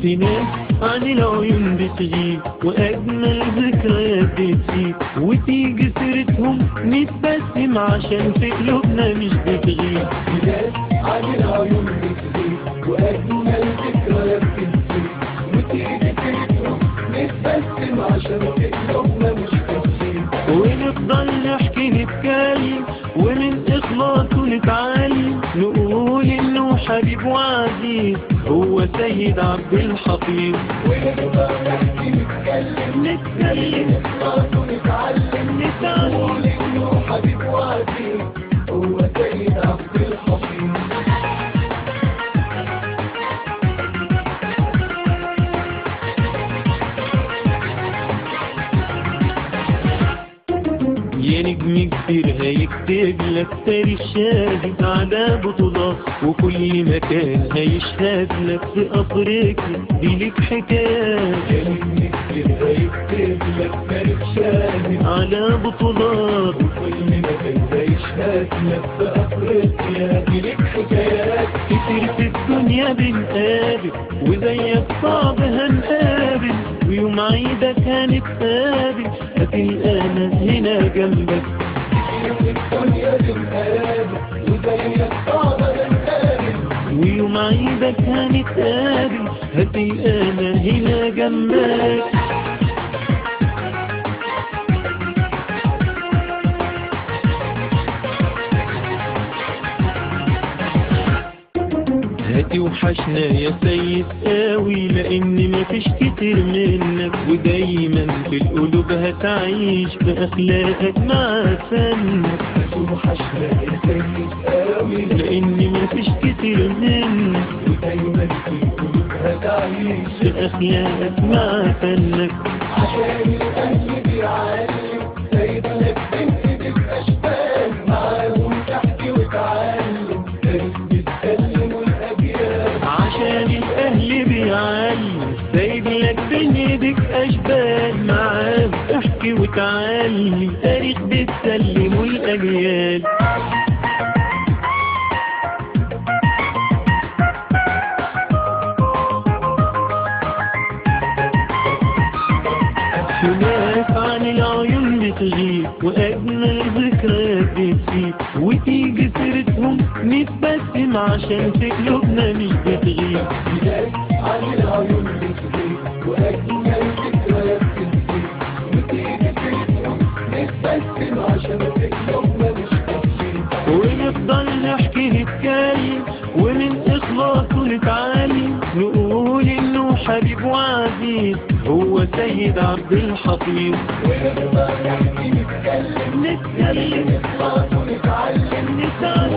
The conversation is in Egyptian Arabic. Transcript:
في ناس عن العيون بتغيب وأجمل ذكريات بتسيب وتيجي سيرتهم نتبسم عشان في قلوبنا مش بتغيب في ناس عن العيون بتغيب وأجمل ذكريات بتسيب وتيجي سيرتهم نتبسم عشان في قلوبنا مش بتغيب ونفضل نحكي نتكلم ومن إخلاصه نتعلم نقول إنه حبيب وعزيز هو سيد عبد الحفيظ ونفضل نحكي نتكلم نتكلم نخلص ونتعلم نتعلم نقول إنه حبيب وعزيز هو سيد عبد الحفيظ يا نجم كبير هيكتب لك تاريخ شاهد على بطولات وكل مكان هيشهد لك في افريقيا دي لك حكايات كلمة كتير هيكتب لك تاريخ شاهد على بطولات كل مكان هيشهد لك في أفريقيا دي لك حكايات كتير في الدنيا بنقابل وزيك صعب هنقابل ويوم عيدك هنتقابل هتلقانا هنا جنبك في الدنيا بنقابل وزيك صعب نتقابل ويوم عيدك هنتقابل هتلقانا هنا جنبك هاتي وحشنا يا سيد قوي لان مفيش كتير منك ودايما في القلوب هتعيش باخلاقك مع فنك وحشنا يا سيد قوي لان مفيش كتير منك ودايما في القلوب هتعيش باخلاقك مع فنك عشان الأهل بيعلم سيد لك بنت تبقى شباب معاهم تحكي وتعلم تاريخ بتسلم الأجيال عشان الاهل بيعلم سايب لك بنيدك اشبال معاه احكي وتعلم تاريخ بتسلمه الاجيال في ناس عن العيون بتغيب واجمل ذكريات بتسيب وتيجي سيرتهم نتبسم عشان في قلوبنا مش بتغيب بلاد عن العيون بتغيب وأجمل ذكريات بتغيب وتيجي تسلم نتبسم عشان تكلمنا مش بتغيب ونفضل نحكي نتكلم ومن إخلاصه نتعلم نقول إنه حبيب وعزيز هو سيد عبد الحفيظ ونفضل نحكي نتكلم نتكلم نخلص ونتعلم نتعلم